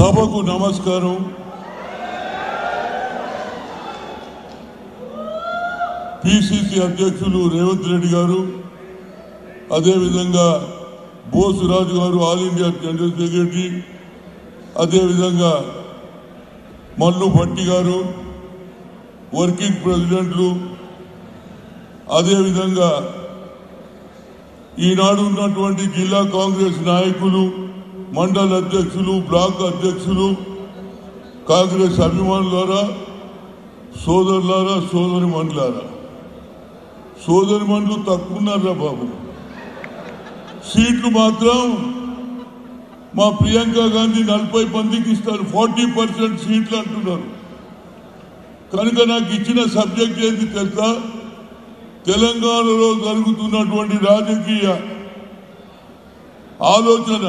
సభకు నమస్కారం పిసిసి అధ్యక్షులు రేవంత్ రెడ్డి గారు అదేవిధంగా బోసురాజు గారు ఆల్ ఇండియా జనరల్ సెక్రటరీ అదేవిధంగా మల్లు భట్టి గారు వర్కింగ్ ప్రెసిడెంట్లు అదేవిధంగా ఈనాడు ఉన్నటువంటి జిల్లా కాంగ్రెస్ నాయకులు మండల అధ్యక్షులు బ్లాక్ అధ్యక్షులు కాంగ్రెస్ అభిమానులారా సోదరులారా సోదరి మండలారా సోదరి మండలు తక్కువ ఉన్నారా బాబు సీట్లు మాత్రం మా ప్రియాంక గాంధీ నలభై మందికి ఇస్తారు ఫార్టీ పర్సెంట్ సీట్లు అంటున్నారు కనుక నాకు ఇచ్చిన సబ్జెక్ట్ ఏంటి తెలుసా తెలంగాణలో జరుగుతున్నటువంటి రాజకీయ ఆలోచన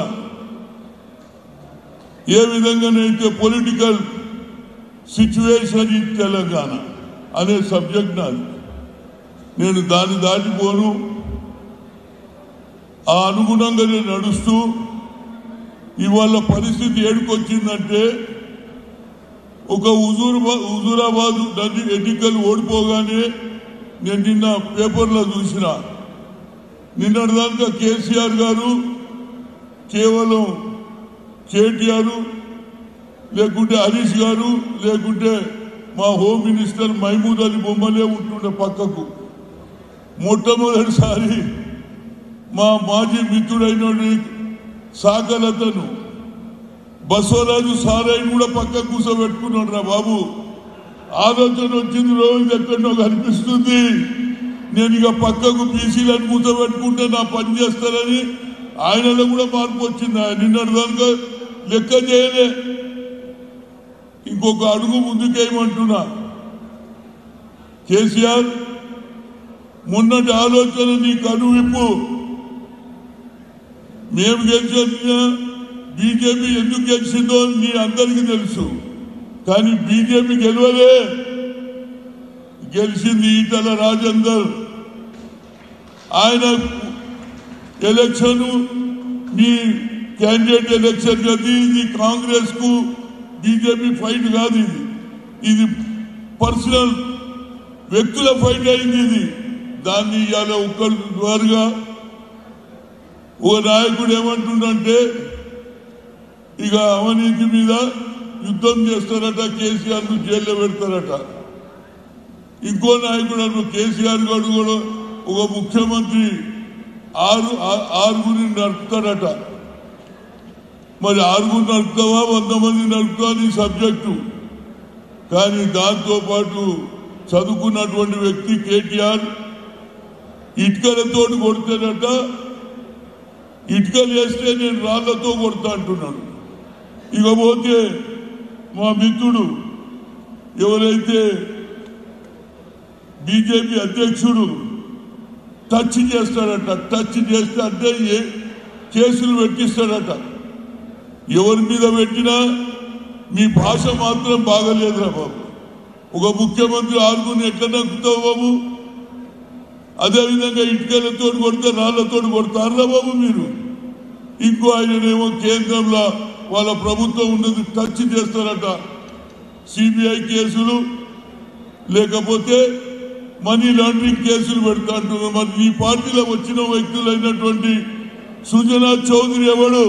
ఏ విధంగానైతే పొలిటికల్ సిచ్యువేషన్ ఇన్ తెలంగాణ అనే సబ్జెక్ట్ నాది నేను దాన్ని దాటిపోను ఆ అనుగుణంగా నేను నడుస్తూ ఇవాళ పరిస్థితి ఏడుకొచ్చిందంటే ఒక హుజూరు హుజూరాబాద్ నది ఎన్నికలు ఓడిపోగానే నేను నిన్న పేపర్లో చూసిన నిన్నటిదాకా కేసీఆర్ గారు కేవలం కేటీఆర్ లేకుంటే హరీష్ గారు లేకుంటే మా హోమ్ మినిస్టర్ మహమూద్ అలీ బొమ్మలే ఉంటుండే పక్కకు మొట్టమొదటిసారి మా మాజీ మిత్రుడైన సాగలతను బసవరాజు సారాయి కూడా పక్క కూర్చోబెట్టుకున్నాడు రా బాబు ఆలోచన వచ్చింది రోజు ఎక్కడో కనిపిస్తుంది నేను ఇక పక్కకు బీసీలను కూర్చోబెట్టుకుంటే నా పని చేస్తారని ఆయనలో కూడా మార్పు వచ్చింది ఆయన నిన్నటి దాకా లెక్క చేయలే ఇంకొక అడుగు ముందుకేయమంటున్నా కేసీఆర్ మొన్నటి ఆలోచన నీ కనువిప్పు మేము గెలిచిన బీజేపీ ఎందుకు గెలిచిందో నీ అందరికీ తెలుసు కానీ బీజేపీ గెలవలే గెలిచింది ఈటల రాజేందర్ ఆయన ఎలక్షన్ మీ క్యాండిడేట్ ఎలక్షన్ కాదు ఇది కాంగ్రెస్ కు బీజేపీ ఫైట్ కాదు ఇది ఇది పర్సనల్ వ్యక్తుల ఫైట్ అయింది ఇది దాన్ని ఇవాళ ఒక్కరి ద్వారాగా ఓ నాయకుడు ఏమంటుండంటే ఇక అవినీతి మీద యుద్ధం చేస్తారట కేసీఆర్ ను జైల్లో పెడతారట ఇంకో నాయకుడు అను కేసీఆర్ గారు కూడా ఒక ముఖ్యమంత్రి ఆరు ఆ- ఆరుగురిని నడుపుతారట మరి ఆరుగురు నడుపుతావా వంద మంది నడుపుతావా నీ సబ్జెక్టు కానీ దాంతో పాటు చదువుకున్నటువంటి వ్యక్తి కేటీఆర్ ఇటుకలతో కొడితేనట ఇటుకలు వేస్తే నేను రాళ్లతో కొడతా అంటున్నాడు ఇకపోతే మా మిత్రుడు ఎవరైతే బీజేపీ అధ్యక్షుడు టచ్ చేస్తాడట టచ్ చేస్తే అంటే ఏ కేసులు పెట్టిస్తాడట ఎవరి మీద పెట్టినా మీ భాష మాత్రం బాగలేదురా బాబు ఒక ముఖ్యమంత్రి ఆరుగురిని ఎట్లా నక్కుతావు బాబు అదేవిధంగా ఇటుకలతో కొడితే రాళ్లతో కొడతారా బాబు మీరు ఇంకో ఆయననేమో కేంద్రంలో వాళ్ళ ప్రభుత్వం ఉన్నది టచ్ చేస్తారట సిబిఐ కేసులు లేకపోతే మనీ లాండరింగ్ కేసులు పెడతా అంటున్నారు మరి ఈ పార్టీలో వచ్చిన వ్యక్తులైనటువంటి సుజనా చౌదరి ఎవడు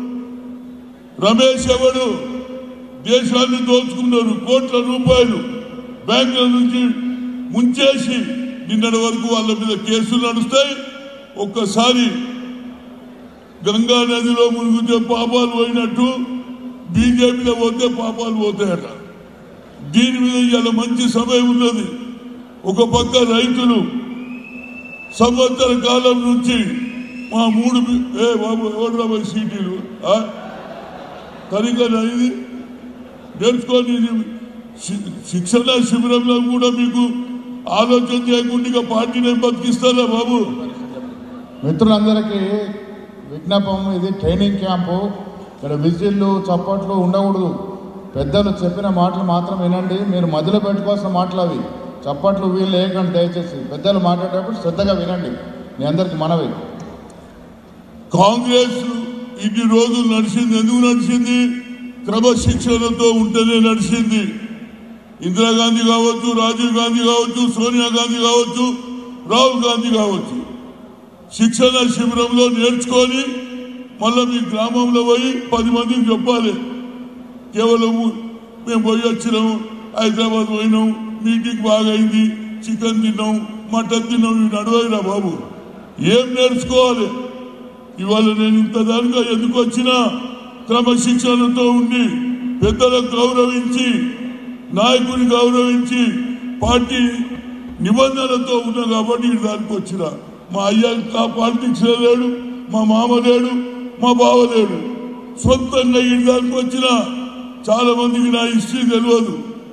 రమేష్ ఎవడు దేశాన్ని దోచుకున్నారు కోట్ల రూపాయలు బ్యాంకుల నుంచి ముంచేసి నిన్నటి వరకు వాళ్ళ మీద కేసులు నడుస్తాయి ఒక్కసారి గంగా నదిలో మునిగితే పాపాలు పోయినట్టు బీజేపీలో పోతే పాపాలు పోతాయట దీని మీద ఇవాళ మంచి సమయం ఉన్నది ఒక పక్క రైతులు సంవత్సర కాలం నుంచి మా మూడు బి- ఏ బాబు ఎవరు రాబోయే సీటీలు ఆ? సరిగ్గా ఇది నేర్చుకొని ఇది శి- శిక్షణ శిబిరంలో కూడా మీకు ఆలోచన చేయకుండా ఇక పార్టీని బతికిస్తారా బాబు మిత్రులందరికీ విజ్ఞాపం ఇది ట్రైనింగ్ క్యాంపు ఇక్కడ విజిల్లు చప్పట్లు ఉండకూడదు పెద్దలు చెప్పిన మాటలు మాత్రం వినండి మీరు మధ్యలో పెట్టుకోవాల్సిన మాటలు అవి చప్పట్లు వీళ్ళు లేకండి దయచేసి పెద్దలు మాట్లాడేటప్పుడు శ్రద్ధగా వినండి మీ అందరికి మనవి కాంగ్రెస్ ఇన్ని రోజులు నడిచింది ఎందుకు నడిచింది క్రమశిక్షణతో ఉంటేనే నడిచింది ఇందిరాగాంధీ కావచ్చు రాజీవ్ గాంధీ కావచ్చు సోనియా గాంధీ కావచ్చు రాహుల్ గాంధీ కావచ్చు శిక్షణ శిబిరంలో నేర్చుకొని మళ్ళీ మీ గ్రామంలో పోయి పది మందికి చెప్పాలి కేవలం మేము పోయి వచ్చినాము హైదరాబాద్ పోయినాం మీటింగ్ బాగైంది చికెన్ తిన్నాం మటన్ తిన్నాం ఇవి నడవైరా బాబు ఏం నేర్చుకోవాలి ఇవాళ నేను ఇంత దానిగా ఎందుకు వచ్చినా క్రమశిక్షణతో ఉండి పెద్దలకు గౌరవించి నాయకుని గౌరవించి పార్టీ నిబంధనలతో ఉన్నా కాబట్టి ఈ దానికి వచ్చిన మా అయ్య ఆ పాలిటిక్స్ లో లేడు మా మామ లేడు మా బావ లేడు సొంతంగా ఈ దానికి వచ్చిన చాలా మందికి నా హిస్టరీ తెలియదు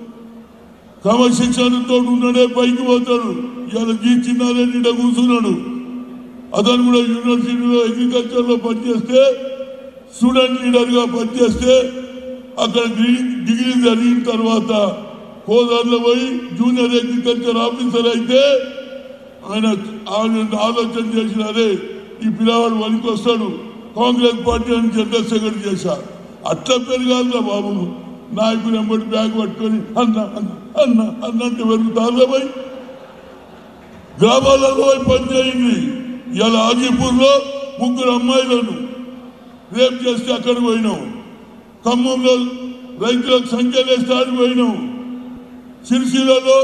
క్రమశిక్షణతో ఉన్నాడే పైకి పోతాడు ఇవాళ జీ చిన్నారెడ్డి ఈడ కూర్చున్నాడు అతను కూడా యూనివర్సిటీలో అగ్రికల్చర్ లో పనిచేస్తే స్టూడెంట్ లీడర్ గా పనిచేస్తే అక్కడ డిగ్రీ- డిగ్రీ జరిగిన తర్వాత కోదార్లో పోయి జూనియర్ అగ్రికల్చర్ ఆఫీసర్ అయితే ఆయన ఆయన ఆలోచన చేసినారే ఈ పిల్లవాడు వనికి వస్తాడు కాంగ్రెస్ పార్టీ అని జనరల్ సెక్రటరీ చేశారు అట్లా పెరగాలిరా బాబు నాయకుడు ఎంబడి బ్యాగ్ పట్టుకొని అన్న అన్న అన్న అన్న అంటే పెరుగుతారులే పోయి గ్రామాలలో పోయి పనిచేయండి ఇలా ఆజీపూర్ లో ముగ్గురు అమ్మాయిలను రేపు చేస్తే అక్కడికి పోయినాం ఖమ్మంలో రైతులకు సంఖ్యలు వేస్తే ఆడికి పోయినాం సిరిసిల్లలో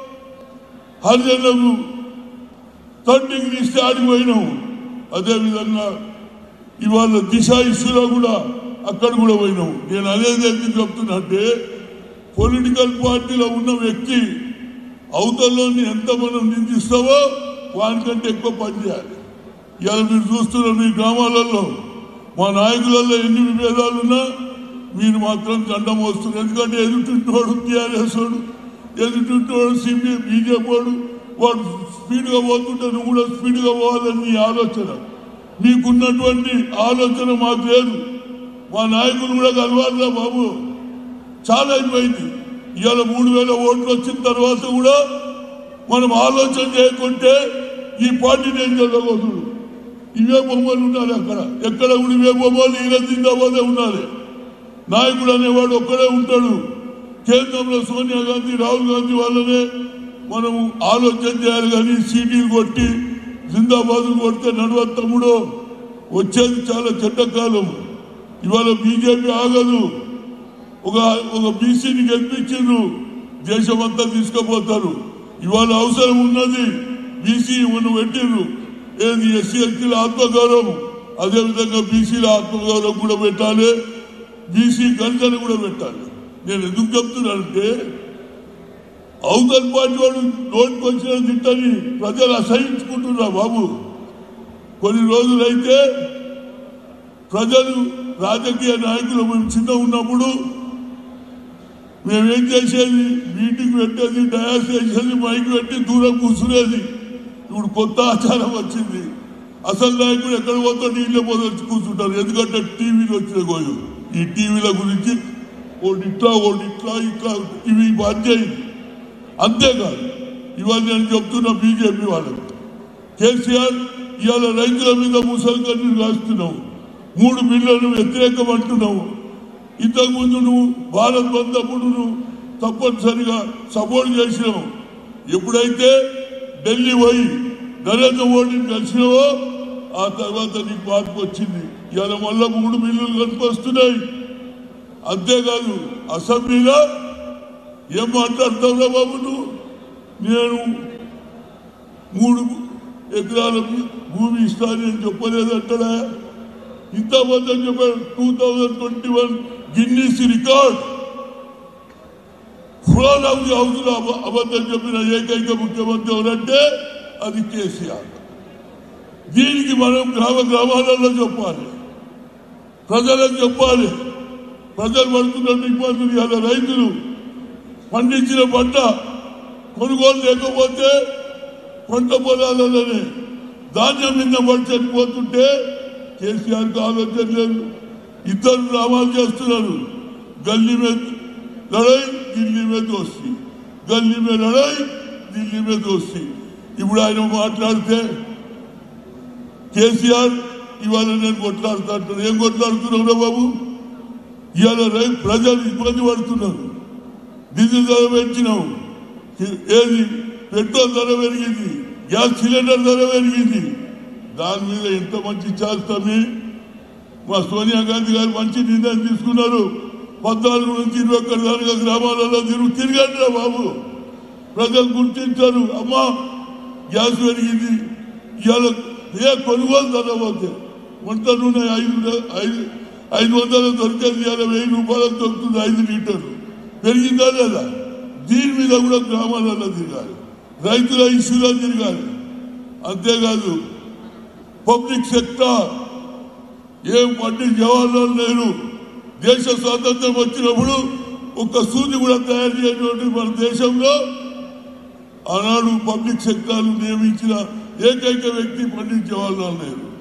హరిజనులకు థర్డ్ డిగ్రీ ఇస్తే ఆడికి పోయినాం అదేవిధంగా ఇవాళ దిశ ఇష్యూలో కూడా అక్కడ కూడా పోయినాం నేను అదే ఎందుకు చెప్తున్నట్టే పొలిటికల్ పార్టీలో ఉన్న వ్యక్తి అవతల్లోని ఎంత మనం నిందిస్తావో వానికంటే ఎక్కువ పని చేయాలి ఇవాళ మీరు చూస్తున్నారు మీ గ్రామాలలో మా నాయకులలో ఎన్ని విభేదాలు ఉన్నా మీరు మాత్రం జెండా మోస్తున్నారు ఎందుకంటే ఎదుటింటోడు టీఆర్ఎస్ వాడు ఎదుటింటోడు సిబి బీజేపీ వాడు వాడు స్పీడ్గా పోతుంటే నువ్వు కూడా స్పీడ్గా పోవాలని నీ ఆలోచన నీకున్నటువంటి ఆలోచన మాకు లేదు మా నాయకులు కూడా కలవాలిరా బాబు చాలా అయిపోయింది ఇవాళ మూడు వేల ఓట్లు వచ్చిన తర్వాత కూడా మనం ఆలోచన చేయకుంటే ఈ పార్టీ నేను చదవకూడదు ఇవే బొమ్మలు ఉండాలి అక్కడ ఎక్కడ కూడా ఇవే బొమ్మలు ఈయన జిందాబాదే ఉండాలి నాయకుడు అనేవాడు ఒక్కడే ఉంటాడు కేంద్రంలో సోనియా గాంధీ రాహుల్ గాంధీ వాళ్ళనే మనం ఆలోచన చేయాలి కానీ సీటీలు కొట్టి జిందాబాద్ కొడితే నడవ తమ్ముడు వచ్చేది చాలా చెడ్డ కాలం ఇవాళ బీజేపీ ఆగదు ఒక ఒక బీసీని గెలిపించిండ్రు దేశమంతా తీసుకుపోతారు ఇవాళ అవసరం ఉన్నది బీసీ మనం పెట్టిండ్రు ఏది ఎస్సీ ఎస్టీల ఆత్మగౌరవం అదేవిధంగా బీసీల ఆత్మగౌరవం కూడా పెట్టాలి బీసీ గణితన కూడా పెట్టాలి నేను ఎందుకు చెప్తున్నానంటే అవతల పార్టీ వాడు నోటికి వచ్చిన తిట్టని ప్రజలు అసహించుకుంటున్నా బాబు కొన్ని రోజులైతే ప్రజలు రాజకీయ నాయకులు మేము చిన్న ఉన్నప్పుడు మేమేం చేసేది మీటింగ్ పెట్టేది డయాస్ చేసేది మైక్ పెట్టి దూరం కూర్చునేది ఇప్పుడు కొత్త ఆచారం వచ్చింది అసలు నాయకుడు ఎక్కడ పోతాడు ఇళ్ళే పోతే కూర్చుంటారు ఎందుకంటే టీవీలు వచ్చిన గోయు ఈ టీవీల గురించి ఓడి ఇట్లా ఓడి ఇట్లా ఇట్లా ఇవి బంద్ చేయండి అంతేకాదు ఇవాళ నేను చెప్తున్నా బీజేపీ వాళ్ళకి కేసీఆర్ ఇవాళ రైతుల మీద ముసలి కన్నీరు కాస్తున్నావు మూడు బిల్లులను వ్యతిరేకం అంటున్నావు ఇంతకుముందు నువ్వు భారత్ బంద్ అప్పుడు నువ్వు తప్పనిసరిగా సపోర్ట్ చేసినావు ఎప్పుడైతే ఢిల్లీ పోయి నరేంద్ర మోడీని కలిసినావో ఆ తర్వాత నీకు మార్పు వచ్చింది ఇవాళ మళ్ళా మూడు బిల్లులు కనిపిస్తున్నాయి అంతేకాదు అసెంబ్లీలో ఏం మాట్లాడతావురా బాబు నువ్వు నేను మూడు ఎకరాల భూమి ఇస్తానని చెప్పలేదంటాడా ఇంత అబద్ధం చెప్పాడు two thousand twenty one Guinness record floor house house లో అబ- అబద్ధం చెప్పిన ఏకైక ముఖ్యమంత్రి ఎవరంటే అది కేసీఆర్ దీనికి మనం గ్రామ గ్రామాలలో చెప్పాలి ప్రజలకు చెప్పాలి ప్రజలు పడుతున్న ఇబ్బందులు ఇవాళ రైతులు పండించిన పంట కొనుగోలు లేకపోతే పంట పొలాలలోనే ధాన్యం మీద పడి చనిపోతుంటే కేసీఆర్కి ఆలోచన లేదు ఇద్దరు డ్రామాలు చేస్తున్నారు గల్లీ మీద లడాయి ఢిల్లీ మీద దోస్తి గల్లీ మీద లడాయి ఢిల్లీ మీద దోస్తి ఇప్పుడు ఆయన మాట్లాడితే కేసీఆర్ ఇవాళ నేను కొట్లాడుతా అంటాడు ఏం కొట్లాడుతున్నావురా బాబు ఇవాళ రై- ప్రజలు ఇబ్బంది పడుతున్నారు డీజిల్ ధర పెంచినావు కి- ఏది పెట్రోల్ ధర పెరిగింది గ్యాస్ సిలిండర్ ధర పెరిగింది దాని మీద ఎంత మంచి చేస్తామే మా సోనియా గాంధీ గారు మంచి నిర్ణయం తీసుకున్నారు పద్నాలుగు నుంచి ఇరవై ఒక్కటి దాకా గ్రామాలలో తిరుగు తిరగండి రా బాబు ప్రజలు గుర్తించారు అమ్మా గ్యాస్ పెరిగింది ఇవాళ ఏ కొనుగోలు ధర పోతే వంట నూనె ఐదు ఐదు ఐదు వందలు దొరికేది ఇవాళ వెయ్యి రూపాయలకు దొరుకుతుంది ఐదు లీటర్లు పెరిగిందా లేదా దీని మీద కూడా గ్రామాలలో తిరగాలి రైతుల ఇష్యూలో తిరగాలి అంతేకాదు పబ్లిక్ సెక్టర్ ఏం పండిట్ జవహర్లాల్ నెహ్రూ దేశ స్వాతంత్రం వచ్చినప్పుడు ఒక సూది కూడా తయారు చేయటువంటి మన దేశంలో ఆనాడు పబ్లిక్ సెక్టార్ను నియమించిన ఏకైక వ్యక్తి పండిట్ జవహర్లాల్ నెహ్రూ